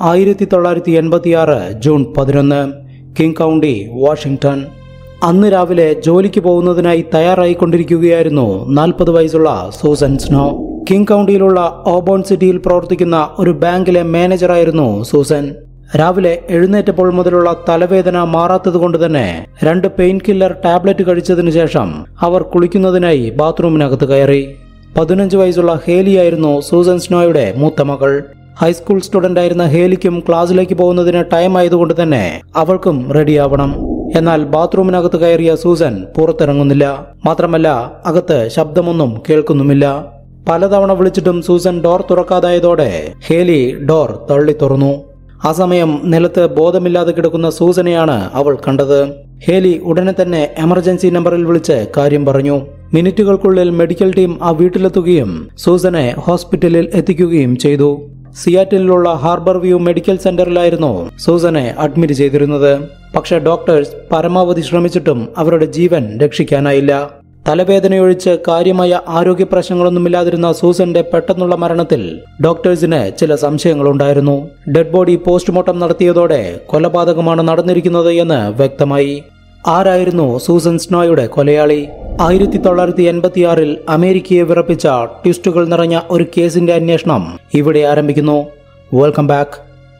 ആയിരത്തി തൊള്ളായിരത്തി എൺപത്തിയാറ് ജൂൺ പതിനൊന്ന് കിങ് കൗണ്ടി വാഷിംഗ്ടൺ അന്ന് രാവിലെ ജോലിക്ക് പോകുന്നതിനായി തയ്യാറായിക്കൊണ്ടിരിക്കുകയായിരുന്നു നാൽപ്പത് വയസ്സുള്ള സൂസൻ സ്നോ കിങ് കൗണ്ടിയിലുള്ള ഓബോൺ സിറ്റിയിൽ പ്രവർത്തിക്കുന്ന ഒരു ബാങ്കിലെ മാനേജറായിരുന്നു സൂസൻ രാവിലെ എഴുന്നേറ്റപ്പോൾ മുതലുള്ള തലവേദന മാറാത്തതുകൊണ്ട് തന്നെ രണ്ട് പെയിൻ കില്ലർ ടാബ്ലറ്റ് കഴിച്ചതിനു ശേഷം അവർ കുളിക്കുന്നതിനായി ബാത്റൂമിനകത്ത് കയറി പതിനഞ്ച് വയസ്സുള്ള ഹേലിയായിരുന്നു സൂസൻ സ്നോയുടെ മൂത്ത മകൾ ഹൈസ്കൂൾ സ്റ്റുഡന്റ് ആയിരുന്ന ഹേലിക്കും ക്ലാസ്സിലേക്ക് പോകുന്നതിന് ടൈം ആയതുകൊണ്ട് തന്നെ അവൾക്കും റെഡിയാവണം എന്നാൽ ബാത്റൂമിനകത്ത് കയറിയ സൂസൻ പുറത്തിറങ്ങുന്നില്ല മാത്രമല്ല അകത്ത് ശബ്ദമൊന്നും കേൾക്കുന്നുമില്ല പലതവണ വിളിച്ചിട്ടും സൂസൻ ഡോർ തുറക്കാതായതോടെ ഹേലി ഡോർ തള്ളി തുറന്നു ആ സമയം നിലത്ത് ബോധമില്ലാതെ കിടക്കുന്ന സൂസനെയാണ് അവൾ കണ്ടത് ഹേലി ഉടനെ തന്നെ എമർജൻസി നമ്പറിൽ വിളിച്ച് കാര്യം പറഞ്ഞു മിനിറ്റുകൾക്കുള്ളിൽ മെഡിക്കൽ ടീം ആ വീട്ടിലെത്തുകയും സൂസനെ ഹോസ്പിറ്റലിൽ എത്തിക്കുകയും ചെയ്തു സിയാറ്റിലുള്ള ഹാർബർ വ്യൂ മെഡിക്കൽ സെന്ററിലായിരുന്നു സൂസനെ അഡ്മിറ്റ് ചെയ്തിരുന്നത് പക്ഷേ ഡോക്ടേഴ്സ് പരമാവധി ശ്രമിച്ചിട്ടും അവരുടെ ജീവൻ രക്ഷിക്കാനായില്ല തലവേദനയൊഴിച്ച് കാര്യമായ ആരോഗ്യ പ്രശ്നങ്ങളൊന്നുമില്ലാതിരുന്ന സൂസന്റെ പെട്ടെന്നുള്ള മരണത്തിൽ ഡോക്ടേഴ്സിന് ചില സംശയങ്ങളുണ്ടായിരുന്നു ഡെഡ് ബോഡി പോസ്റ്റ്മോർട്ടം നടത്തിയതോടെ കൊലപാതകമാണ് നടന്നിരിക്കുന്നത് എന്ന് വ്യക്തമായി ആരായിരുന്നു സൂസൻ സ്നോയുടെ കൊലയാളി ആയിരത്തി തൊള്ളായിരത്തി എൺപത്തിയാറിൽ അമേരിക്കയെ വിറപ്പിച്ച ട്വിസ്റ്റുകൾ നിറഞ്ഞ ഒരു കേസിന്റെ അന്വേഷണം ഇവിടെ ആരംഭിക്കുന്നു വെൽക്കം ബാക്ക്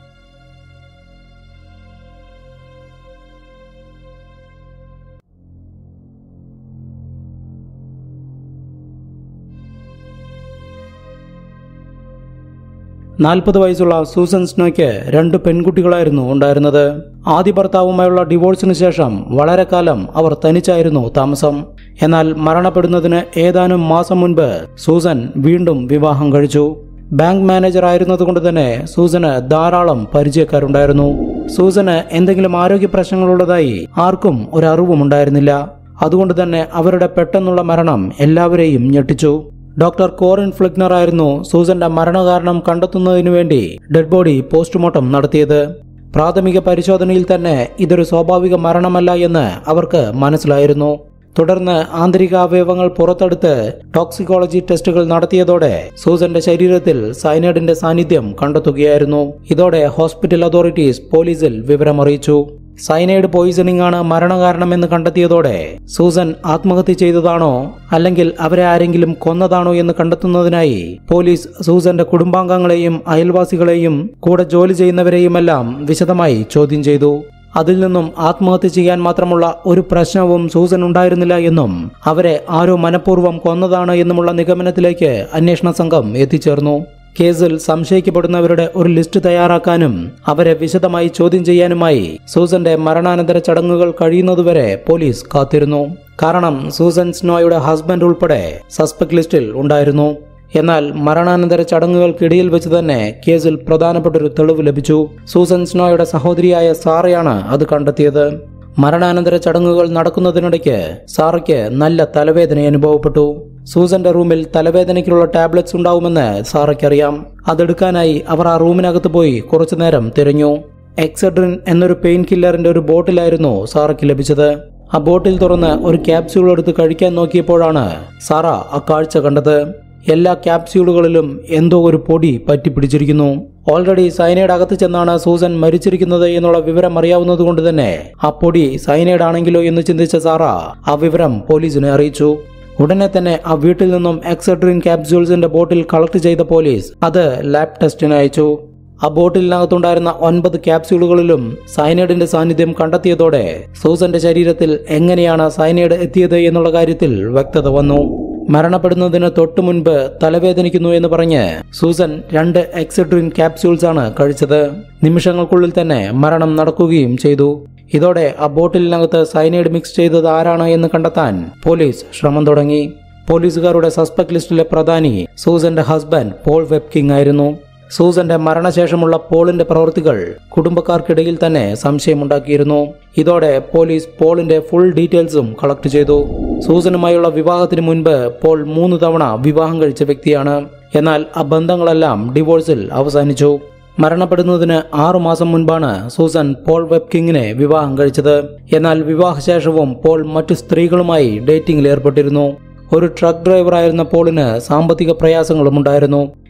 നാൽപ്പത് വയസ്സുള്ള സൂസൻ സ്നോയ്ക്ക് രണ്ട് പെൺകുട്ടികളായിരുന്നു ഉണ്ടായിരുന്നത് ആദ്യ ഭർത്താവുമായുള്ള ഡിവോഴ്സിന് ശേഷം വളരെ കാലം അവർ തനിച്ചായിരുന്നു താമസം എന്നാൽ മരണപ്പെടുന്നതിന് ഏതാനും മാസം മുൻപ് സൂസൻ വീണ്ടും വിവാഹം കഴിച്ചു ബാങ്ക് മാനേജർ ആയിരുന്നതുകൊണ്ട് തന്നെ സൂസന് ധാരാളം പരിചയക്കാരുണ്ടായിരുന്നു സൂസന് എന്തെങ്കിലും ആരോഗ്യ പ്രശ്നങ്ങളുള്ളതായി ആർക്കും ഒരു അറിവും ഉണ്ടായിരുന്നില്ല അതുകൊണ്ട് തന്നെ അവരുടെ പെട്ടെന്നുള്ള മരണം എല്ലാവരെയും ഞെട്ടിച്ചു ഡോക്ടർ കോറിൻ ഫ്ലിഗ്നർ ആയിരുന്നു സൂസന്റെ മരണകാരണം കണ്ടെത്തുന്നതിനു വേണ്ടി ഡെഡ് ബോഡി പോസ്റ്റ്മോർട്ടം നടത്തിയത് പ്രാഥമിക പരിശോധനയിൽ തന്നെ ഇതൊരു സ്വാഭാവിക മരണമല്ല എന്ന് അവർക്ക് മനസ്സിലായിരുന്നു തുടർന്ന് ആന്തരിക അവയവങ്ങൾ പുറത്തെടുത്ത് ടോക്സിക്കോളജി ടെസ്റ്റുകൾ നടത്തിയതോടെ സൂസന്റെ ശരീരത്തിൽ സൈനൈഡിന്റെ സാന്നിധ്യം കണ്ടെത്തുകയായിരുന്നു ഇതോടെ ഹോസ്പിറ്റൽ അതോറിറ്റീസ് പോലീസിൽ വിവരമറിയിച്ചു സൈനൈഡ് പോയിസണിംഗ് ആണ് മരണകാരണമെന്ന് കണ്ടെത്തിയതോടെ സൂസൻ ആത്മഹത്യ ചെയ്തതാണോ അല്ലെങ്കിൽ അവരെ ആരെങ്കിലും കൊന്നതാണോ എന്ന് കണ്ടെത്തുന്നതിനായി പോലീസ് സൂസന്റെ കുടുംബാംഗങ്ങളെയും അയൽവാസികളെയും കൂടെ ജോലി ചെയ്യുന്നവരെയുമെല്ലാം വിശദമായി ചോദ്യം ചെയ്തു അതിൽ നിന്നും ആത്മഹത്യ ചെയ്യാൻ മാത്രമുള്ള ഒരു പ്രശ്നവും സൂസൻ ഉണ്ടായിരുന്നില്ല എന്നും അവരെ ആരോ മനഃപൂർവ്വം കൊന്നതാണ് എന്നുമുള്ള നിഗമനത്തിലേക്ക് അന്വേഷണ സംഘം എത്തിച്ചേർന്നു കേസിൽ സംശയിക്കപ്പെടുന്നവരുടെ ഒരു ലിസ്റ്റ് തയ്യാറാക്കാനും അവരെ വിശദമായി ചോദ്യം ചെയ്യാനുമായി സൂസന്റെ മരണാനന്തര ചടങ്ങുകൾ കഴിയുന്നതുവരെ പോലീസ് കാത്തിരുന്നു കാരണം സൂസൻ സ്നോയുടെ ഹസ്ബൻഡ് ഉൾപ്പെടെ സസ്പെക്ട് ലിസ്റ്റിൽ ഉണ്ടായിരുന്നു എന്നാൽ മരണാനന്തര ചടങ്ങുകൾക്കിടയിൽ വെച്ച് തന്നെ കേസിൽ പ്രധാനപ്പെട്ടൊരു തെളിവ് ലഭിച്ചു സൂസൻ സ്നോയുടെ സഹോദരിയായ സാറയാണ് അത് കണ്ടെത്തിയത് മരണാനന്തര ചടങ്ങുകൾ നടക്കുന്നതിനിടയ്ക്ക് സാറയ്ക്ക് നല്ല തലവേദന അനുഭവപ്പെട്ടു സൂസന്റെ റൂമിൽ തലവേദനയ്ക്കുള്ള ടാബ്ലറ്റ്സ് ഉണ്ടാവുമെന്ന് സാറയ്ക്കറിയാം അതെടുക്കാനായി അവർ ആ റൂമിനകത്ത് പോയി കുറച്ചു നേരം തിരഞ്ഞു എക്സഡ്രിൻ എന്നൊരു പെയിൻ കില്ലറിന്റെ ഒരു ബോട്ടിലായിരുന്നു സാറയ്ക്ക് ലഭിച്ചത് ആ ബോട്ടിൽ തുറന്ന് ഒരു ക്യാപ്സ്യൂൾ എടുത്ത് കഴിക്കാൻ നോക്കിയപ്പോഴാണ് സാറ ആ കാഴ്ച കണ്ടത് എല്ലാ ക്യാപ്സ്യൂളുകളിലും എന്തോ ഒരു പൊടി പറ്റിപ്പിടിച്ചിരിക്കുന്നു ഓൾറെഡി സൈനൈഡ് അകത്ത് ചെന്നാണ് സൂസൻ മരിച്ചിരിക്കുന്നത് എന്നുള്ള വിവരം അറിയാവുന്നതുകൊണ്ട് തന്നെ ആ പൊടി സൈനൈഡ് ആണെങ്കിലോ എന്ന് ചിന്തിച്ച സാറ ആ വിവരം പോലീസിനെ അറിയിച്ചു ഉടനെ തന്നെ ആ വീട്ടിൽ നിന്നും എക്സഡ്രിൻ ക്യാപ്സ്യൂൾസിന്റെ ബോട്ടിൽ കളക്ട് ചെയ്ത പോലീസ് അത് ലാബ് ടെസ്റ്റിന് അയച്ചു ആ ബോട്ടിലിനകത്തുണ്ടായിരുന്ന ഒൻപത് ക്യാപ്സ്യൂളുകളിലും സൈനൈഡിന്റെ സാന്നിധ്യം കണ്ടെത്തിയതോടെ സൂസന്റെ ശരീരത്തിൽ എങ്ങനെയാണ് സൈനൈഡ് എത്തിയത് എന്നുള്ള കാര്യത്തിൽ വ്യക്തത വന്നു മരണപ്പെടുന്നതിന് തൊട്ടു മുൻപ് തലവേദനിക്കുന്നു എന്ന് പറഞ്ഞ് സൂസൻ രണ്ട് എക്സിഡ്രിൻ ക്യാപ്സ്യൂൾസ് ആണ് കഴിച്ചത് നിമിഷങ്ങൾക്കുള്ളിൽ തന്നെ മരണം നടക്കുകയും ചെയ്തു ഇതോടെ ആ ബോട്ടിലിനകത്ത് സൈനൈഡ് മിക്സ് ചെയ്തത് ആരാണ് എന്ന് കണ്ടെത്താൻ പോലീസ് ശ്രമം തുടങ്ങി പോലീസുകാരുടെ സസ്പെക്ട് ലിസ്റ്റിലെ പ്രധാനി സൂസന്റെ ഹസ്ബൻഡ് പോൾ വെബ്കിങ് ആയിരുന്നു സൂസന്റെ മരണശേഷമുള്ള പോളിന്റെ പ്രവൃത്തികൾ കുടുംബക്കാർക്കിടയിൽ തന്നെ സംശയമുണ്ടാക്കിയിരുന്നു ഇതോടെ പോലീസ് പോളിന്റെ ഫുൾ ഡീറ്റെയിൽസും കളക്ട് ചെയ്തു സൂസനുമായുള്ള വിവാഹത്തിന് മുൻപ് പോൾ മൂന്ന് തവണ വിവാഹം കഴിച്ച വ്യക്തിയാണ് എന്നാൽ ആ ബന്ധങ്ങളെല്ലാം ഡിവോഴ്സിൽ അവസാനിച്ചു മരണപ്പെടുന്നതിന് ആറു മാസം മുൻപാണ് സൂസൻ പോൾ വെബ്കിങ്ങിനെ വിവാഹം കഴിച്ചത് എന്നാൽ വിവാഹശേഷവും പോൾ മറ്റു സ്ത്രീകളുമായി ഡേറ്റിംഗിൽ ഏർപ്പെട്ടിരുന്നു ഒരു ട്രക്ക് ഡ്രൈവറായിരുന്ന പോളിന് സാമ്പത്തിക പ്രയാസങ്ങളും ഉണ്ടായിരുന്നു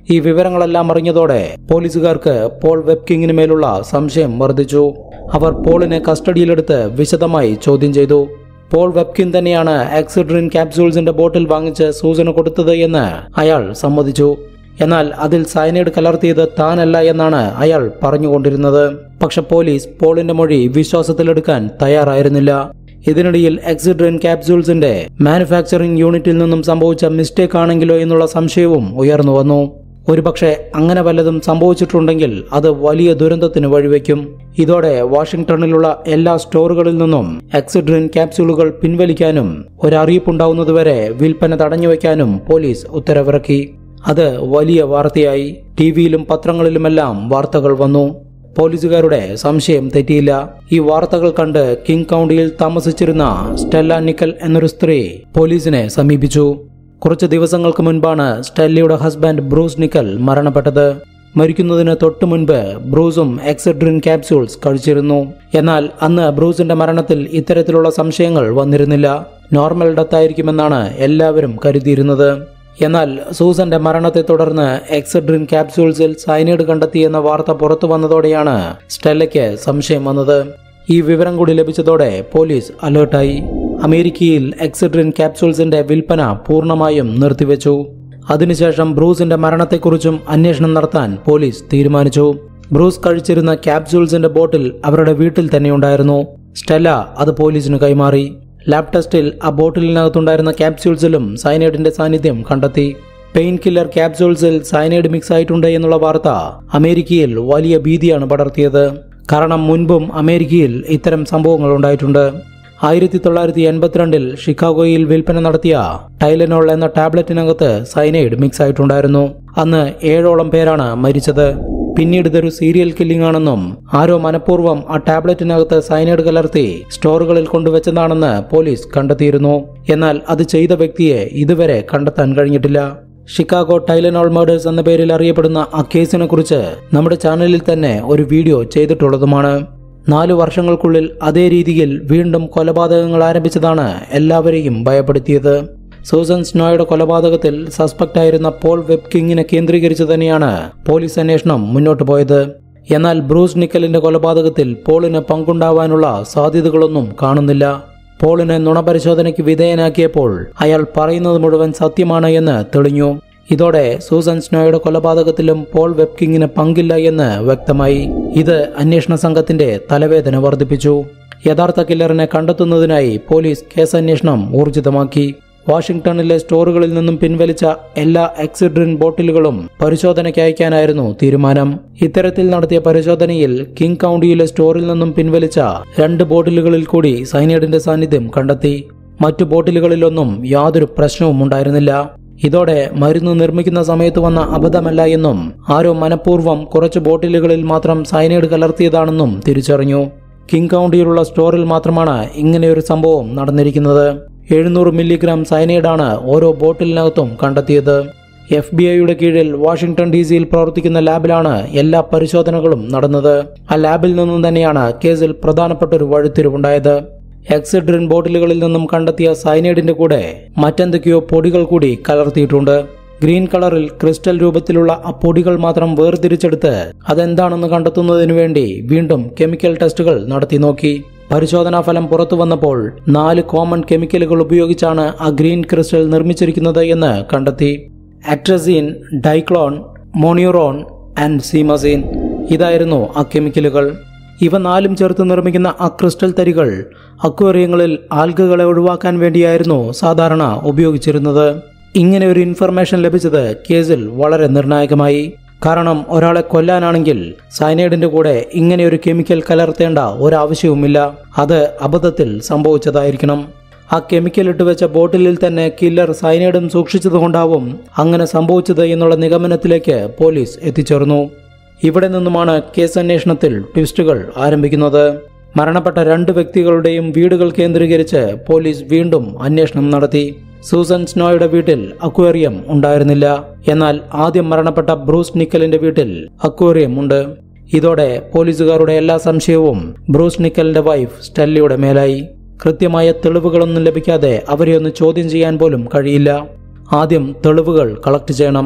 ഈ വിവരങ്ങളെല്ലാം അറിഞ്ഞതോടെ പോലീസുകാർക്ക് പോൾ വെബ്കിങ്ങിന് മേലുള്ള സംശയം വർദ്ധിച്ചു അവർ പോളിനെ കസ്റ്റഡിയിലെടുത്ത് വിശദമായി ചോദ്യം ചെയ്തു പോൾ വെബ്കിൻ തന്നെയാണ് എക്സിഡ്രിൻ ക്യാപ്സൂൾസിന്റെ ബോട്ടിൽ വാങ്ങിച്ച് സൂചന കൊടുത്തത് എന്ന് അയാൾ സമ്മതിച്ചു എന്നാൽ അതിൽ സയനൈഡ് കലർത്തിയത് താനല്ല എന്നാണ് അയാൾ പറഞ്ഞുകൊണ്ടിരുന്നത് പക്ഷെ പോലീസ് പോളിന്റെ മൊഴി വിശ്വാസത്തിലെടുക്കാൻ തയ്യാറായിരുന്നില്ല ഇതിനിടയിൽ എക്സിഡ്രിൻ ക്യാപ്സൂൾസിന്റെ മാനുഫാക്ചറിംഗ് യൂണിറ്റിൽ നിന്നും സംഭവിച്ച മിസ്റ്റേക്ക് ആണെങ്കിലോ എന്നുള്ള സംശയവും ഉയർന്നു വന്നു ഒരുപക്ഷെ അങ്ങനെ വല്ലതും സംഭവിച്ചിട്ടുണ്ടെങ്കിൽ അത് വലിയ ദുരന്തത്തിന് വഴിവെക്കും ഇതോടെ വാഷിംഗ്ടണിലുള്ള എല്ലാ സ്റ്റോറുകളിൽ നിന്നും എക്സിഡ്രിൻ ക്യാപ്സ്യൂളുകൾ പിൻവലിക്കാനും ഒരറിയിപ്പുണ്ടാവുന്നതുവരെ വിൽപ്പന തടഞ്ഞുവെക്കാനും പോലീസ് ഉത്തരവിറക്കി അത് വലിയ വാർത്തയായി ടി വിയിലും പത്രങ്ങളിലുമെല്ലാം വാർത്തകൾ വന്നു പോലീസുകാരുടെ സംശയം തെറ്റിയില്ല ഈ വാർത്തകൾ കണ്ട് കിങ് കൗണ്ടിയിൽ താമസിച്ചിരുന്ന സ്റ്റെല്ല നിക്കൽ എന്നൊരു സ്ത്രീ പോലീസിനെ സമീപിച്ചു കുറച്ച് ദിവസങ്ങൾക്ക് മുൻപാണ് സ്റ്റെല്ലയുടെ ഹസ്ബൻഡ് ബ്രൂസ് നിക്കൽ മരണപ്പെട്ടത് മരിക്കുന്നതിന് തൊട്ടു മുൻപ് ബ്രൂസും എക്സഡ്രിൻ ക്യാപ്സ്യൂൾസ് കഴിച്ചിരുന്നു എന്നാൽ അന്ന് ബ്രൂസിന്റെ മരണത്തിൽ ഇത്തരത്തിലുള്ള സംശയങ്ങൾ വന്നിരുന്നില്ല നോർമൽ ഡെത്ത് ആയിരിക്കുമെന്നാണ് എല്ലാവരും കരുതിയിരുന്നത് എന്നാൽ സൂസന്റെ മരണത്തെ തുടർന്ന് എക്സഡ്രിൻ ക്യാപ്സ്യൂൾസിൽ സൈനൈഡ് കണ്ടെത്തിയെന്ന വാർത്ത പുറത്തു വന്നതോടെയാണ് സ്റ്റെല്ലയ്ക്ക് സംശയം വന്നത് ഈ വിവരം കൂടി ലഭിച്ചതോടെ പോലീസ് അലേർട്ടായി അമേരിക്കയിൽ എക്സിഡ്രിൻ ക്യാപ്സൂൾസിന്റെ വിൽപ്പന പൂർണ്ണമായും നിർത്തിവെച്ചു അതിനുശേഷം ബ്രൂസിന്റെ മരണത്തെക്കുറിച്ചും അന്വേഷണം നടത്താൻ പോലീസ് തീരുമാനിച്ചു ബ്രൂസ് കഴിച്ചിരുന്ന ക്യാപ്സൂൾസിന്റെ ബോട്ടിൽ അവരുടെ വീട്ടിൽ തന്നെയുണ്ടായിരുന്നു സ്റ്റെല്ല അത് പോലീസിന് കൈമാറി ലാബ് ടെസ്റ്റിൽ ആ ബോട്ടിലിനകത്തുണ്ടായിരുന്ന ക്യാപ്സ്യൂൾസിലും സൈനൈഡിന്റെ സാന്നിധ്യം കണ്ടെത്തി പെയിൻ കില്ലർ ക്യാപ്സൂൾസിൽ സൈനൈഡ് മിക്സ് ആയിട്ടുണ്ട് എന്നുള്ള വാർത്ത അമേരിക്കയിൽ വലിയ ഭീതിയാണ് പടർത്തിയത് കാരണം മുൻപും അമേരിക്കയിൽ ഇത്തരം സംഭവങ്ങൾ ഉണ്ടായിട്ടുണ്ട് ആയിരത്തി തൊള്ളായിരത്തി എൺപത്തിരണ്ടിൽ ഷിക്കാഗോയിൽ വിൽപ്പന നടത്തിയ ടൈലനോൾ എന്ന ടാബ്ലറ്റിനകത്ത് സൈനൈഡ് മിക്സ് ആയിട്ടുണ്ടായിരുന്നു അന്ന് ഏഴോളം പേരാണ് മരിച്ചത് പിന്നീട് ഇതൊരു സീരിയൽ കില്ലിംഗ് ആണെന്നും ആരോ മനഃപൂർവ്വം ആ ടാബ്ലറ്റിനകത്ത് സൈനൈഡ് കലർത്തി സ്റ്റോറുകളിൽ കൊണ്ടുവച്ചതാണെന്ന് പോലീസ് കണ്ടെത്തിയിരുന്നു എന്നാൽ അത് ചെയ്ത വ്യക്തിയെ ഇതുവരെ കണ്ടെത്താൻ കഴിഞ്ഞിട്ടില്ല ഷിക്കാഗോ ടൈലനോൾ മർഡേഴ്സ് എന്ന പേരിൽ അറിയപ്പെടുന്ന ആ കേസിനെ കുറിച്ച് നമ്മുടെ ചാനലിൽ തന്നെ ഒരു വീഡിയോ ചെയ്തിട്ടുള്ളതുമാണ് നാലു വർഷങ്ങൾക്കുള്ളിൽ അതേ രീതിയിൽ വീണ്ടും കൊലപാതകങ്ങൾ ആരംഭിച്ചതാണ് എല്ലാവരെയും ഭയപ്പെടുത്തിയത് സൂസൻ സ്നോയുടെ കൊലപാതകത്തിൽ സസ്പെക്ട് ആയിരുന്ന പോൾ വെബ് കിങ്ങിനെ കേന്ദ്രീകരിച്ച് തന്നെയാണ് പോലീസ് അന്വേഷണം മുന്നോട്ട് പോയത് എന്നാൽ ബ്രൂസ് നിക്കലിന്റെ കൊലപാതകത്തിൽ പോളിന് പങ്കുണ്ടാവാനുള്ള സാധ്യതകളൊന്നും കാണുന്നില്ല പോളിനെ നുണപരിശോധനയ്ക്ക് വിധേയനാക്കിയപ്പോൾ അയാൾ പറയുന്നത് മുഴുവൻ സത്യമാണ് എന്ന് തെളിഞ്ഞു ഇതോടെ സൂസൻ സ്നോയുടെ കൊലപാതകത്തിലും പോൾ വെബ്കിങ്ങിന് പങ്കില്ല എന്ന് വ്യക്തമായി ഇത് അന്വേഷണ സംഘത്തിന്റെ തലവേദന വർദ്ധിപ്പിച്ചു യഥാർത്ഥ കില്ലറിനെ കണ്ടെത്തുന്നതിനായി പോലീസ് കേസന്വേഷണം ഊർജിതമാക്കി വാഷിംഗ്ടണിലെ സ്റ്റോറുകളിൽ നിന്നും പിൻവലിച്ച എല്ലാ എക്സിഡ്രിൻ ബോട്ടിലുകളും പരിശോധനയ്ക്ക് അയക്കാനായിരുന്നു തീരുമാനം ഇത്തരത്തിൽ നടത്തിയ പരിശോധനയിൽ കിങ് കൗണ്ടിയിലെ സ്റ്റോറിൽ നിന്നും പിൻവലിച്ച രണ്ട് ബോട്ടിലുകളിൽ കൂടി സൈനൈഡിന്റെ സാന്നിധ്യം കണ്ടെത്തി മറ്റു ബോട്ടിലുകളിലൊന്നും യാതൊരു പ്രശ്നവും ഉണ്ടായിരുന്നില്ല ഇതോടെ മരുന്ന് നിർമ്മിക്കുന്ന സമയത്ത് വന്ന അബദ്ധമല്ല എന്നും ആരോ മനഃപൂർവ്വം കുറച്ച് ബോട്ടിലുകളിൽ മാത്രം സൈനൈഡ് കലർത്തിയതാണെന്നും തിരിച്ചറിഞ്ഞു കിങ് കൗണ്ടിയിലുള്ള സ്റ്റോറിൽ മാത്രമാണ് ഇങ്ങനെയൊരു സംഭവം നടന്നിരിക്കുന്നത് എഴുന്നൂറ് മില്ലിഗ്രാം സൈനൈഡാണ് ഓരോ ബോട്ടിലിനകത്തും കണ്ടെത്തിയത് എഫ് ബി ഐയുടെ കീഴിൽ വാഷിംഗ്ടൺ ഡി സിയിൽ പ്രവർത്തിക്കുന്ന ലാബിലാണ് എല്ലാ പരിശോധനകളും നടന്നത് ആ ലാബിൽ നിന്നും തന്നെയാണ് കേസിൽ പ്രധാനപ്പെട്ട ഒരു വഴിത്തിരിവുണ്ടായത് എക്സിഡ്രിൻ ബോട്ടിലുകളിൽ നിന്നും കണ്ടെത്തിയ സൈനൈഡിന്റെ കൂടെ മറ്റെന്തൊക്കെയോ പൊടികൾ കൂടി കലർത്തിയിട്ടുണ്ട് ഗ്രീൻ കളറിൽ ക്രിസ്റ്റൽ രൂപത്തിലുള്ള ആ പൊടികൾ മാത്രം വേർതിരിച്ചെടുത്ത് അതെന്താണെന്ന് കണ്ടെത്തുന്നതിനു വേണ്ടി വീണ്ടും കെമിക്കൽ ടെസ്റ്റുകൾ നടത്തി നോക്കി പരിശോധനാ ഫലം പുറത്തു വന്നപ്പോൾ നാല് കോമൺ കെമിക്കലുകൾ ഉപയോഗിച്ചാണ് ആ ഗ്രീൻ ക്രിസ്റ്റൽ നിർമ്മിച്ചിരിക്കുന്നത് എന്ന് കണ്ടെത്തി ആക്ട്രസീൻ ഡൈക്ലോൺ മോണിയൂറോൺ ആൻഡ് സീമസീൻ ഇതായിരുന്നു ആ കെമിക്കലുകൾ ഇവ നാലും ചേർത്ത് നിർമ്മിക്കുന്ന ആ ക്രിസ്റ്റൽ തരികൾ അക്വേറിയങ്ങളിൽ ആൽഗകളെ ഒഴിവാക്കാൻ വേണ്ടിയായിരുന്നു സാധാരണ ഉപയോഗിച്ചിരുന്നത് ഇങ്ങനെ ഒരു ഇൻഫർമേഷൻ ലഭിച്ചത് കേസിൽ വളരെ നിർണായകമായി കാരണം ഒരാളെ കൊല്ലാനാണെങ്കിൽ സൈനൈഡിന്റെ കൂടെ ഇങ്ങനെ ഒരു കെമിക്കൽ കലർത്തേണ്ട ഒരാവശ്യവുമില്ല അത് അബദ്ധത്തിൽ സംഭവിച്ചതായിരിക്കണം ആ കെമിക്കൽ ഇട്ട് വെച്ച ബോട്ടിലിൽ തന്നെ കില്ലർ സൈനൈഡും സൂക്ഷിച്ചതുകൊണ്ടാവും അങ്ങനെ സംഭവിച്ചത് എന്നുള്ള നിഗമനത്തിലേക്ക് പോലീസ് എത്തിച്ചേർന്നു ഇവിടെ നിന്നുമാണ് കേസ് അന്വേഷണത്തിൽ ട്വിസ്റ്റുകൾ ആരംഭിക്കുന്നത് മരണപ്പെട്ട രണ്ട് വ്യക്തികളുടെയും വീടുകൾ കേന്ദ്രീകരിച്ച് പോലീസ് വീണ്ടും അന്വേഷണം നടത്തി സൂസൻ സ്നോയുടെ വീട്ടിൽ അക്വേറിയം ഉണ്ടായിരുന്നില്ല എന്നാൽ ആദ്യം മരണപ്പെട്ട ബ്രൂസ് നിക്കലിന്റെ വീട്ടിൽ അക്വേറിയം ഉണ്ട് ഇതോടെ പോലീസുകാരുടെ എല്ലാ സംശയവും ബ്രൂസ് നിക്കലിന്റെ വൈഫ് സ്റ്റെല്ലിയുടെ മേലായി കൃത്യമായ തെളിവുകളൊന്നും ലഭിക്കാതെ അവരെ ഒന്ന് ചോദ്യം ചെയ്യാൻ പോലും കഴിയില്ല ആദ്യം തെളിവുകൾ കളക്ട് ചെയ്യണം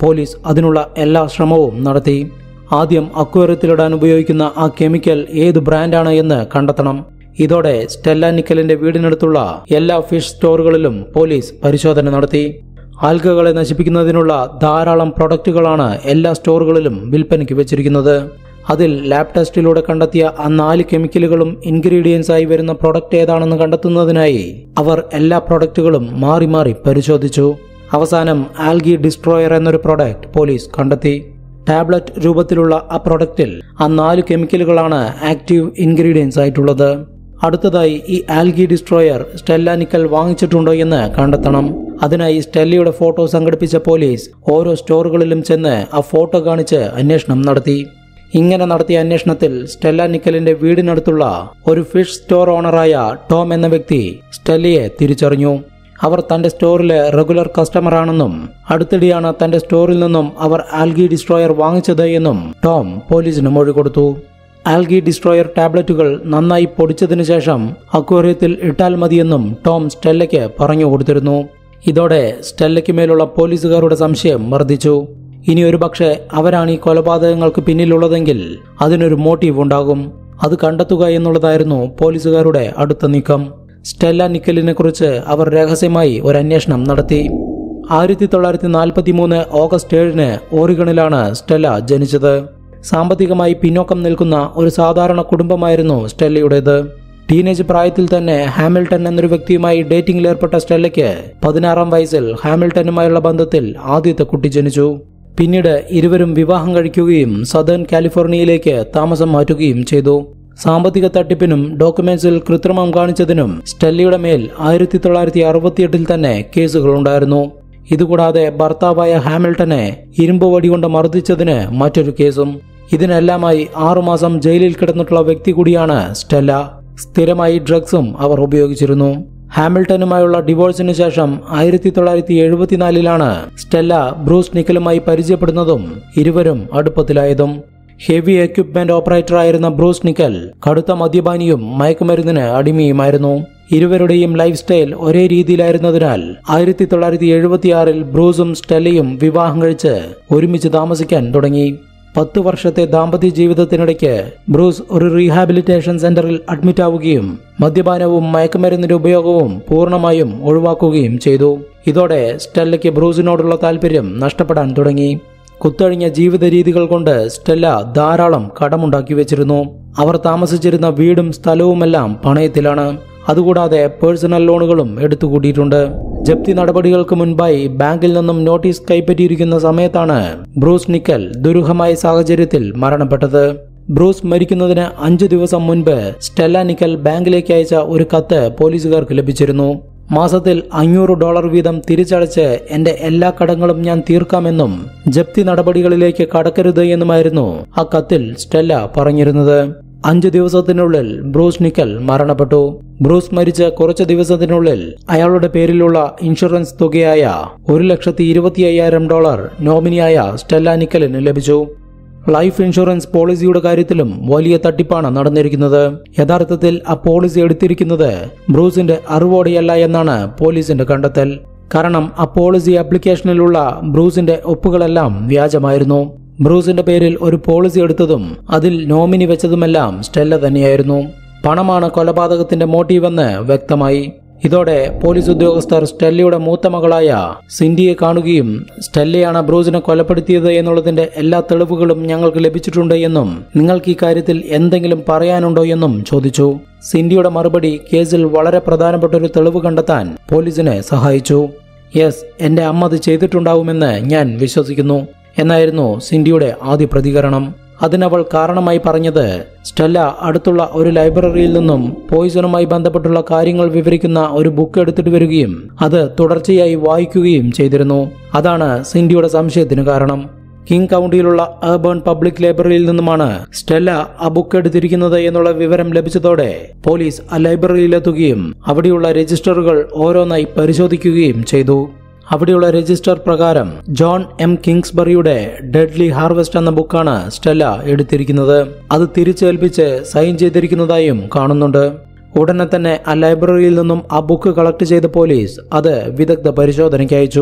പോലീസ് അതിനുള്ള എല്ലാ ശ്രമവും നടത്തി ആദ്യം അക്വേറിയത്തിലിടാൻ ഉപയോഗിക്കുന്ന ആ കെമിക്കൽ ഏത് ബ്രാൻഡാണ് എന്ന് കണ്ടെത്തണം ഇതോടെ സ്റ്റെല്ല നിക്കലിന്റെ വീടിനടുത്തുള്ള എല്ലാ ഫിഷ് സ്റ്റോറുകളിലും പോലീസ് പരിശോധന നടത്തി ആൽഗകളെ നശിപ്പിക്കുന്നതിനുള്ള ധാരാളം പ്രൊഡക്റ്റുകളാണ് എല്ലാ സ്റ്റോറുകളിലും വിൽപ്പനയ്ക്ക് വെച്ചിരിക്കുന്നത് അതിൽ ലാബ് ടെസ്റ്റിലൂടെ കണ്ടെത്തിയ ആ നാല് കെമിക്കലുകളും ഇൻഗ്രീഡിയൻസ് ആയി വരുന്ന പ്രൊഡക്റ്റ് ഏതാണെന്ന് കണ്ടെത്തുന്നതിനായി അവർ എല്ലാ പ്രൊഡക്റ്റുകളും മാറി മാറി പരിശോധിച്ചു അവസാനം ആൽഗി ഡിസ്ട്രോയർ എന്നൊരു പ്രൊഡക്റ്റ് പോലീസ് കണ്ടെത്തി ടാബ്ലറ്റ് രൂപത്തിലുള്ള ആ പ്രൊഡക്റ്റിൽ ആ നാല് കെമിക്കലുകളാണ് ആക്റ്റീവ് ഇൻഗ്രീഡിയൻസ് ആയിട്ടുള്ളത് അടുത്തതായി ഈ ആൽഗി ഡിസ്ട്രോയർ സ്റ്റെല്ല നിക്കൽ വാങ്ങിച്ചിട്ടുണ്ടോ എന്ന് കണ്ടെത്തണം അതിനായി സ്റ്റെല്ലയുടെ ഫോട്ടോ സംഘടിപ്പിച്ച പോലീസ് ഓരോ സ്റ്റോറുകളിലും ചെന്ന് ആ ഫോട്ടോ കാണിച്ച് അന്വേഷണം നടത്തി ഇങ്ങനെ നടത്തിയ അന്വേഷണത്തിൽ സ്റ്റെല്ല നിക്കലിന്റെ വീടിനടുത്തുള്ള ഒരു ഫിഷ് സ്റ്റോർ ഓണറായ ടോം എന്ന വ്യക്തി സ്റ്റെല്ലയെ തിരിച്ചറിഞ്ഞു അവർ തന്റെ സ്റ്റോറിലെ റെഗുലർ കസ്റ്റമർ ആണെന്നും അടുത്തിടെയാണ് തന്റെ സ്റ്റോറിൽ നിന്നും അവർ ആൽഗി ഡിസ്ട്രോയർ വാങ്ങിച്ചത് എന്നും ടോം പോലീസിന് മൊഴി കൊടുത്തു ആൽഗി ഡിസ്ട്രോയർ ടാബ്ലറ്റുകൾ നന്നായി പൊടിച്ചതിനു ശേഷം അക്വേറിയത്തിൽ ഇട്ടാൽ മതിയെന്നും ടോം സ്റ്റെല്ലയ്ക്ക് പറഞ്ഞു കൊടുത്തിരുന്നു ഇതോടെ സ്റ്റെല്ലയ്ക്ക് മേലുള്ള പോലീസുകാരുടെ സംശയം വർദ്ധിച്ചു ഇനി ഒരു പക്ഷേ അവരാണ് ഈ കൊലപാതകങ്ങൾക്ക് പിന്നിലുള്ളതെങ്കിൽ അതിനൊരു മോട്ടീവ് ഉണ്ടാകും അത് കണ്ടെത്തുക എന്നുള്ളതായിരുന്നു പോലീസുകാരുടെ അടുത്ത നീക്കം സ്റ്റെല്ല നിക്കലിനെ കുറിച്ച് അവർ രഹസ്യമായി ഒരു അന്വേഷണം നടത്തി ആയിരത്തി തൊള്ളായിരത്തി നാൽപ്പത്തി മൂന്ന് ഓഗസ്റ്റ് ഏഴിന് ഓറിഗണിലാണ് സ്റ്റെല്ല ജനിച്ചത് സാമ്പത്തികമായി പിന്നോക്കം നിൽക്കുന്ന ഒരു സാധാരണ കുടുംബമായിരുന്നു സ്റ്റെല്ലയുടേത് ടീനേജ് പ്രായത്തിൽ തന്നെ ഹാമിൽട്ടൺ എന്നൊരു വ്യക്തിയുമായി ഡേറ്റിംഗിൽ ഏർപ്പെട്ട സ്റ്റെല്ലയ്ക്ക് പതിനാറാം വയസ്സിൽ ഹാമിൽട്ടനുമായുള്ള ബന്ധത്തിൽ ആദ്യത്തെ കുട്ടി ജനിച്ചു പിന്നീട് ഇരുവരും വിവാഹം കഴിക്കുകയും സദേൺ കാലിഫോർണിയയിലേക്ക് താമസം മാറ്റുകയും ചെയ്തു സാമ്പത്തിക തട്ടിപ്പിനും ഡോക്യുമെന്റ്സിൽ കൃത്രിമം കാണിച്ചതിനും സ്റ്റെല്ലയുടെ മേൽ ആയിരത്തി തൊള്ളായിരത്തി അറുപത്തിയെട്ടിൽ തന്നെ കേസുകളുണ്ടായിരുന്നു ഇതുകൂടാതെ ഭർത്താവായ ഹാമിൽട്ടനെ ഇരുമ്പ് വടികൊണ്ട് മർദ്ദിച്ചതിന് മറ്റൊരു കേസും ഇതിനെല്ലാമായി ആറുമാസം ജയിലിൽ കിടന്നിട്ടുള്ള വ്യക്തി കൂടിയാണ് സ്റ്റെല്ല സ്ഥിരമായി ഡ്രഗ്സും അവർ ഉപയോഗിച്ചിരുന്നു ഹാമിൽട്ടനുമായുള്ള ഡിവോഴ്സിന് ശേഷം ആയിരത്തി തൊള്ളായിരത്തി എഴുപത്തിനാലിലാണ് സ്റ്റെല്ല ബ്രൂസ് നിക്കലുമായി പരിചയപ്പെടുന്നതും ഇരുവരും അടുപ്പത്തിലായതും ഹെവി എക്യുപ്മെന്റ് ഓപ്പറേറ്റർ ആയിരുന്ന ബ്രൂസ് നിക്കൽ കടുത്ത മദ്യപാനിയും മയക്കുമരുന്നിന് അടിമയുമായിരുന്നു ഇരുവരുടെയും ലൈഫ് സ്റ്റൈൽ ഒരേ രീതിയിലായിരുന്നതിനാൽ ആയിരത്തി തൊള്ളായിരത്തി എഴുപത്തിയാറിൽ ബ്രൂസും സ്റ്റെല്ലയും വിവാഹം കഴിച്ച് ഒരുമിച്ച് താമസിക്കാൻ തുടങ്ങി പത്ത് വർഷത്തെ ദാമ്പത്യ ജീവിതത്തിനിടയ്ക്ക് ബ്രൂസ് ഒരു റീഹാബിലിറ്റേഷൻ സെന്ററിൽ അഡ്മിറ്റ് ആവുകയും മദ്യപാനവും മയക്കുമരുന്നിന്റെ ഉപയോഗവും പൂർണ്ണമായും ഒഴിവാക്കുകയും ചെയ്തു ഇതോടെ സ്റ്റെല്ലയ്ക്ക് ബ്രൂസിനോടുള്ള താല്പര്യം നഷ്ടപ്പെടാൻ തുടങ്ങി കുത്തഴിഞ്ഞ ജീവിത രീതികൾ കൊണ്ട് സ്റ്റെല്ല ധാരാളം കടമുണ്ടാക്കി വെച്ചിരുന്നു അവർ താമസിച്ചിരുന്ന വീടും സ്ഥലവുമെല്ലാം പണയത്തിലാണ് അതുകൂടാതെ പേഴ്സണൽ ലോണുകളും എടുത്തുകൂട്ടിയിട്ടുണ്ട് ജപ്തി നടപടികൾക്ക് മുൻപായി ബാങ്കിൽ നിന്നും നോട്ടീസ് കൈപ്പറ്റിയിരിക്കുന്ന സമയത്താണ് ബ്രൂസ് നിക്കൽ ദുരൂഹമായ സാഹചര്യത്തിൽ മരണപ്പെട്ടത് ബ്രൂസ് മരിക്കുന്നതിന് അഞ്ചു ദിവസം മുൻപ് സ്റ്റെല്ല നിക്കൽ ബാങ്കിലേക്ക് അയച്ച ഒരു കത്ത് പോലീസുകാർക്ക് ലഭിച്ചിരുന്നു മാസത്തിൽ അഞ്ഞൂറ് ഡോളർ വീതം തിരിച്ചടച്ച് എന്റെ എല്ലാ കടങ്ങളും ഞാൻ തീർക്കാമെന്നും ജപ്തി നടപടികളിലേക്ക് കടക്കരുത് എന്നുമായിരുന്നു ആ കത്തിൽ സ്റ്റെല്ല പറഞ്ഞിരുന്നത് അഞ്ചു ദിവസത്തിനുള്ളിൽ ബ്രൂസ് നിക്കൽ മരണപ്പെട്ടു ബ്രൂസ് മരിച്ച കുറച്ച് ദിവസത്തിനുള്ളിൽ അയാളുടെ പേരിലുള്ള ഇൻഷുറൻസ് തുകയായ ഒരു ലക്ഷത്തി ഇരുപത്തി അയ്യായിരം ഡോളർ നോമിനിയായ സ്റ്റെല്ല നിക്കലിന് ലഭിച്ചു ലൈഫ് ഇൻഷുറൻസ് പോളിസിയുടെ കാര്യത്തിലും വലിയ തട്ടിപ്പാണ് നടന്നിരിക്കുന്നത് യഥാർത്ഥത്തിൽ ആ പോളിസി എടുത്തിരിക്കുന്നത് ബ്രൂസിന്റെ അറിവോടെയല്ല എന്നാണ് പോലീസിന്റെ കണ്ടെത്തൽ കാരണം ആ പോളിസി ആപ്ലിക്കേഷനിലുള്ള ബ്രൂസിന്റെ ഒപ്പുകളെല്ലാം വ്യാജമായിരുന്നു ബ്രൂസിന്റെ പേരിൽ ഒരു പോളിസി എടുത്തതും അതിൽ നോമിനി വെച്ചതുമെല്ലാം സ്റ്റെല്ല തന്നെയായിരുന്നു പണമാണ് കൊലപാതകത്തിന്റെ മോട്ടീവെന്ന് വ്യക്തമായി ഇതോടെ പോലീസ് ഉദ്യോഗസ്ഥർ സ്റ്റെല്ലയുടെ മൂത്ത മകളായ സിൻഡിയെ കാണുകയും സ്റ്റെല്ലയാണ് ബ്രൂസിനെ കൊലപ്പെടുത്തിയത് എന്നുള്ളതിന്റെ എല്ലാ തെളിവുകളും ഞങ്ങൾക്ക് ലഭിച്ചിട്ടുണ്ട് എന്നും നിങ്ങൾക്ക് ഈ കാര്യത്തിൽ എന്തെങ്കിലും പറയാനുണ്ടോ എന്നും ചോദിച്ചു സിൻഡിയുടെ മറുപടി കേസിൽ വളരെ പ്രധാനപ്പെട്ട ഒരു തെളിവ് കണ്ടെത്താൻ പോലീസിനെ സഹായിച്ചു യെസ് എന്റെ അമ്മ അത് ചെയ്തിട്ടുണ്ടാവുമെന്ന് ഞാൻ വിശ്വസിക്കുന്നു എന്നായിരുന്നു സിൻഡിയുടെ ആദ്യ പ്രതികരണം അതിനവൾ കാരണമായി പറഞ്ഞത് സ്റ്റെല്ല അടുത്തുള്ള ഒരു ലൈബ്രറിയിൽ നിന്നും പോയിസണുമായി ബന്ധപ്പെട്ടുള്ള കാര്യങ്ങൾ വിവരിക്കുന്ന ഒരു ബുക്ക് എടുത്തിട്ട് വരികയും അത് തുടർച്ചയായി വായിക്കുകയും ചെയ്തിരുന്നു അതാണ് സിൻഡിയുടെ സംശയത്തിന് കാരണം കിങ് കൗണ്ടിയിലുള്ള അർബൺ പബ്ലിക് ലൈബ്രറിയിൽ നിന്നുമാണ് സ്റ്റെല്ല ആ ബുക്ക് എടുത്തിരിക്കുന്നത് എന്നുള്ള വിവരം ലഭിച്ചതോടെ പോലീസ് ആ ലൈബ്രറിയിലെത്തുകയും അവിടെയുള്ള രജിസ്റ്ററുകൾ ഓരോന്നായി പരിശോധിക്കുകയും ചെയ്തു അവിടെയുള്ള രജിസ്റ്റർ പ്രകാരം ജോൺ എം കിങ്സ്ബറിയുടെ ഡെഡ്ലി ഹാർവെസ്റ്റ് എന്ന ബുക്കാണ് സ്റ്റെല്ല എടുത്തിരിക്കുന്നത് അത് തിരിച്ചേൽപ്പിച്ച് സൈൻ ചെയ്തിരിക്കുന്നതായും കാണുന്നുണ്ട് ഉടനെ തന്നെ ആ ലൈബ്രറിയിൽ നിന്നും ആ ബുക്ക് കളക്ട് ചെയ്ത പോലീസ് അത് വിദഗ്ധ പരിശോധനയ്ക്ക് അയച്ചു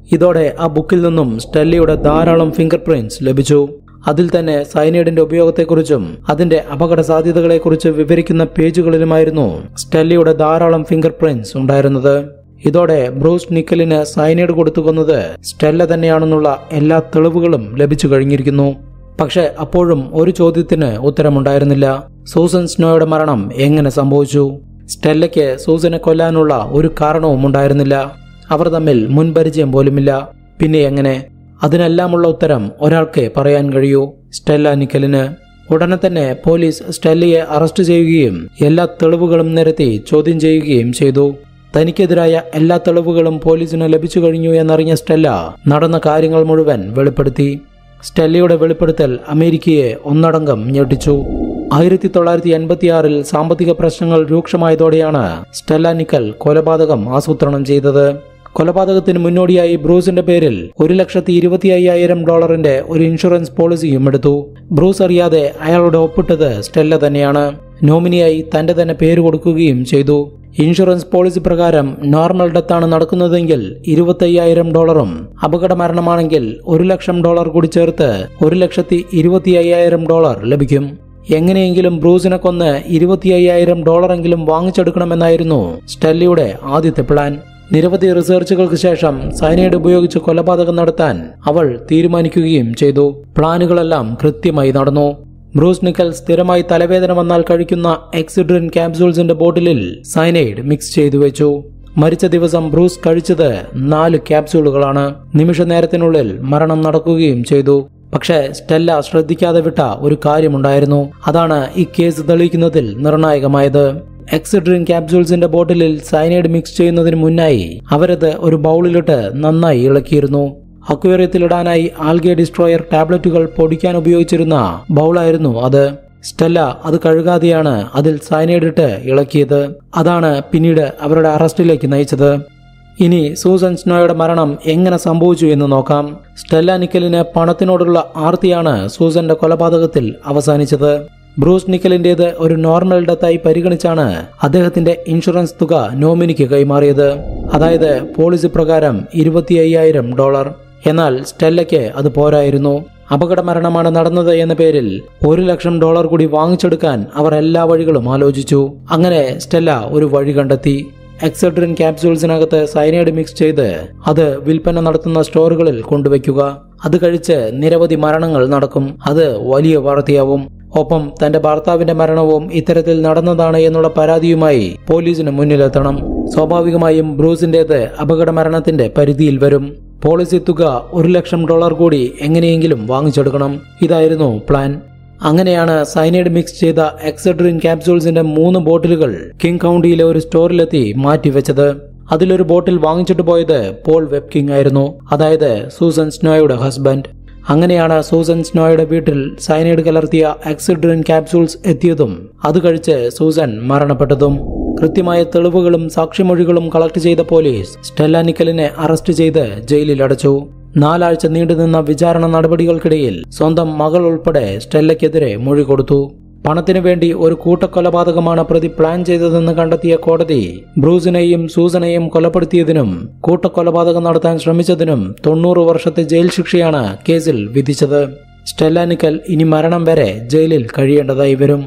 ഇതോടെ ആ ബുക്കിൽ നിന്നും സ്റ്റെല്ലയുടെ ധാരാളം ഫിംഗർ പ്രിന്റ്സ് ലഭിച്ചു അതിൽ തന്നെ സൈനൈഡിന്റെ ഉപയോഗത്തെക്കുറിച്ചും അതിന്റെ അപകട സാധ്യതകളെക്കുറിച്ച് വിവരിക്കുന്ന പേജുകളിലുമായിരുന്നു സ്റ്റെല്ലയുടെ ധാരാളം ഫിംഗർ പ്രിന്റ്സ് ഉണ്ടായിരുന്നത് ഇതോടെ ബ്രൂസ് നിക്കലിന് സൈനൈഡ് കൊടുത്തു കൊന്നത് സ്റ്റെല്ല തന്നെയാണെന്നുള്ള എല്ലാ തെളിവുകളും ലഭിച്ചു കഴിഞ്ഞിരിക്കുന്നു പക്ഷെ അപ്പോഴും ഒരു ചോദ്യത്തിന് ഉത്തരമുണ്ടായിരുന്നില്ല സൂസൻ സ്നോയുടെ മരണം എങ്ങനെ സംഭവിച്ചു സ്റ്റെല്ലയ്ക്ക് സൂസനെ കൊല്ലാനുള്ള ഒരു കാരണവും ഉണ്ടായിരുന്നില്ല അവർ തമ്മിൽ മുൻപരിചയം പോലുമില്ല പിന്നെ എങ്ങനെ അതിനെല്ലാമുള്ള ഉത്തരം ഒരാൾക്ക് പറയാൻ കഴിയൂ സ്റ്റെല്ല നിക്കലിന് ഉടനെ തന്നെ പോലീസ് സ്റ്റെല്ലയെ അറസ്റ്റ് ചെയ്യുകയും എല്ലാ തെളിവുകളും നിരത്തി ചോദ്യം ചെയ്യുകയും ചെയ്തു തനിക്കെതിരായ എല്ലാ തെളിവുകളും പോലീസിന് ലഭിച്ചു കഴിഞ്ഞു എന്നറിഞ്ഞ സ്റ്റെല്ല നടന്ന കാര്യങ്ങൾ മുഴുവൻ വെളിപ്പെടുത്തി സ്റ്റെല്ലയുടെ വെളിപ്പെടുത്തൽ അമേരിക്കയെ ഒന്നടങ്കം ഞെട്ടിച്ചു ആയിരത്തി തൊള്ളായിരത്തി എൺപത്തിയാറിൽ സാമ്പത്തിക പ്രശ്നങ്ങൾ രൂക്ഷമായതോടെയാണ് സ്റ്റെല്ല നിക്കൽ കൊലപാതകം ആസൂത്രണം ചെയ്തത് കൊലപാതകത്തിന് മുന്നോടിയായി ബ്രൂസിന്റെ പേരിൽ ഒരു ലക്ഷത്തി ഇരുപത്തി അയ്യായിരം ഡോളറിന്റെ ഒരു ഇൻഷുറൻസ് പോളിസിയും എടുത്തു ബ്രൂസ് അറിയാതെ അയാളുടെ ഒപ്പിട്ടത് സ്റ്റെല്ല തന്നെയാണ് നോമിനിയായി തന്റെ തന്നെ പേര് കൊടുക്കുകയും ചെയ്തു ഇൻഷുറൻസ് പോളിസി പ്രകാരം നോർമൽ ഡെത്താണ് നടക്കുന്നതെങ്കിൽ ഇരുപത്തയ്യായിരം ഡോളറും അപകട മരണമാണെങ്കിൽ ഒരു ലക്ഷം ഡോളർ കൂടി ചേർത്ത് ഒരു ലക്ഷത്തി ഇരുപത്തി അയ്യായിരം ഡോളർ ലഭിക്കും എങ്ങനെയെങ്കിലും ബ്രൂസിനെ കൊന്ന് ഇരുപത്തി അയ്യായിരം ഡോളറെങ്കിലും വാങ്ങിച്ചെടുക്കണമെന്നായിരുന്നു സ്റ്റെല്ലിയുടെ ആദ്യത്തെ പ്ലാൻ നിരവധി റിസർച്ചുകൾക്ക് ശേഷം സൈനൈഡ് ഉപയോഗിച്ച് കൊലപാതകം നടത്താൻ അവൾ തീരുമാനിക്കുകയും ചെയ്തു പ്ലാനുകളെല്ലാം കൃത്യമായി നടന്നു ബ്രൂസ് നിക്കൽ സ്ഥിരമായി തലവേദന വന്നാൽ കഴിക്കുന്ന എക്സിഡ്രിൻ ക്യാപ്സൂൾസിന്റെ ബോട്ടിലിൽ സൈനൈഡ് മിക്സ് ചെയ്തു വെച്ചു മരിച്ച ദിവസം ബ്രൂസ് കഴിച്ചത് നാല് ക്യാപ്സൂളുകളാണ് നിമിഷ നേരത്തിനുള്ളിൽ മരണം നടക്കുകയും ചെയ്തു പക്ഷേ സ്റ്റെല്ല ശ്രദ്ധിക്കാതെ വിട്ട ഒരു കാര്യമുണ്ടായിരുന്നു അതാണ് ഈ കേസ് തെളിയിക്കുന്നതിൽ നിർണായകമായത് എക്സിഡ്രിൻ ക്യാപ്സൂൾസിന്റെ ബോട്ടിലിൽ സൈനൈഡ് മിക്സ് ചെയ്യുന്നതിന് മുന്നായി അവരത് ഒരു ബൗളിലിട്ട് നന്നായി ഇളക്കിയിരുന്നു അക്വേറിയത്തിലിടാനായി ആൽഗെ ഡിസ്ട്രോയർ ടാബ്ലറ്റുകൾ പൊടിക്കാൻ ഉപയോഗിച്ചിരുന്ന ബൗളായിരുന്നു അത് സ്റ്റെല്ല അത് കഴുകാതെയാണ് അതിൽ സൈനൈഡ് ഇട്ട് ഇളക്കിയത് അതാണ് പിന്നീട് അവരുടെ അറസ്റ്റിലേക്ക് നയിച്ചത് ഇനി സൂസൻ സ്നോയുടെ മരണം എങ്ങനെ സംഭവിച്ചു എന്ന് നോക്കാം സ്റ്റെല്ല നിക്കലിന് പണത്തിനോടുള്ള ആർത്തിയാണ് സൂസന്റെ കൊലപാതകത്തിൽ അവസാനിച്ചത് ബ്രൂസ് നിക്കലിന്റേത് ഒരു നോർമൽ ഡെത്തായി പരിഗണിച്ചാണ് അദ്ദേഹത്തിന്റെ ഇൻഷുറൻസ് തുക നോമിനിക്ക് കൈമാറിയത് അതായത് പോളിസി പ്രകാരം ഇരുപത്തി അയ്യായിരം ഡോളർ എന്നാൽ സ്റ്റെല്ലയ്ക്ക് അത് പോരായിരുന്നു അപകട മരണമാണ് നടന്നത് എന്ന പേരിൽ ഒരു ലക്ഷം ഡോളർ കൂടി വാങ്ങിച്ചെടുക്കാൻ അവർ എല്ലാ വഴികളും ആലോചിച്ചു അങ്ങനെ സ്റ്റെല്ല ഒരു വഴി കണ്ടെത്തി എക്സഡ്രിൻ ക്യാപ്സൂൾസിനകത്ത് സൈനൈഡ് മിക്സ് ചെയ്ത് അത് വിൽപ്പന നടത്തുന്ന സ്റ്റോറുകളിൽ കൊണ്ടുവയ്ക്കുക അത് കഴിച്ച് നിരവധി മരണങ്ങൾ നടക്കും അത് വലിയ വാർത്തയാവും ഒപ്പം തന്റെ ഭർത്താവിന്റെ മരണവും ഇത്തരത്തിൽ നടന്നതാണ് എന്നുള്ള പരാതിയുമായി പോലീസിന് മുന്നിലെത്തണം സ്വാഭാവികമായും ബ്രൂസിന്റേത് അപകട മരണത്തിന്റെ പരിധിയിൽ വരും പോളിസി തുക ഒരു ലക്ഷം ഡോളർ കൂടി എങ്ങനെയെങ്കിലും വാങ്ങിച്ചെടുക്കണം ഇതായിരുന്നു പ്ലാൻ അങ്ങനെയാണ് സൈനൈഡ് മിക്സ് ചെയ്ത എക്സഡ്രിൻ ക്യാപ്സൂൾസിന്റെ മൂന്ന് ബോട്ടിലുകൾ കിങ് കൗണ്ടിയിലെ ഒരു സ്റ്റോറിലെത്തി മാറ്റിവെച്ചത് അതിലൊരു ബോട്ടിൽ വാങ്ങിച്ചിട്ട് പോയത് പോൾ വെബ്കിങ് ആയിരുന്നു അതായത് സൂസൻ സ്നോയുടെ ഹസ്ബൻഡ് അങ്ങനെയാണ് സൂസൻ സ്നോയുടെ വീട്ടിൽ സൈനൈഡ് കലർത്തിയ എക്സിഡ്രിൻ ക്യാപ്സൂൾസ് എത്തിയതും അത് കഴിച്ച് സൂസൻ മരണപ്പെട്ടതും കൃത്യമായ തെളിവുകളും സാക്ഷിമൊഴികളും കളക്ട് ചെയ്ത പോലീസ് സ്റ്റെല്ല നിക്കലിനെ അറസ്റ്റ് ചെയ്ത് ജയിലിൽ അടച്ചു നാലാഴ്ച നീണ്ടുനിന്ന വിചാരണ നടപടികൾക്കിടയിൽ സ്വന്തം മകൾ ഉൾപ്പെടെ സ്റ്റെല്ലയ്ക്കെതിരെ മൊഴി കൊടുത്തു പണത്തിനു വേണ്ടി ഒരു കൂട്ടക്കൊലപാതകമാണ് പ്രതി പ്ലാൻ ചെയ്തതെന്ന് കണ്ടെത്തിയ കോടതി ബ്രൂസിനെയും സൂസനെയും കൊലപ്പെടുത്തിയതിനും കൂട്ടക്കൊലപാതകം നടത്താൻ ശ്രമിച്ചതിനും തൊണ്ണൂറ് വർഷത്തെ ജയിൽ ശിക്ഷയാണ് കേസിൽ വിധിച്ചത് സ്റ്റെല്ല നിക്കൽ ഇനി മരണം വരെ ജയിലിൽ കഴിയേണ്ടതായി വരും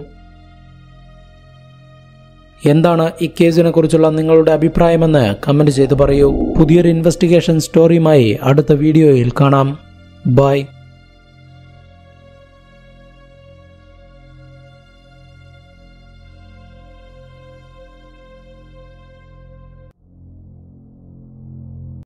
എന്താണ് ഈ കേസിനെ കുറിച്ചുള്ള നിങ്ങളുടെ അഭിപ്രായമെന്ന് കമന്റ് ചെയ്ത് പറയൂ പുതിയൊരു ഇൻവെസ്റ്റിഗേഷൻ സ്റ്റോറിയുമായി അടുത്ത വീഡിയോയിൽ കാണാം ബൈ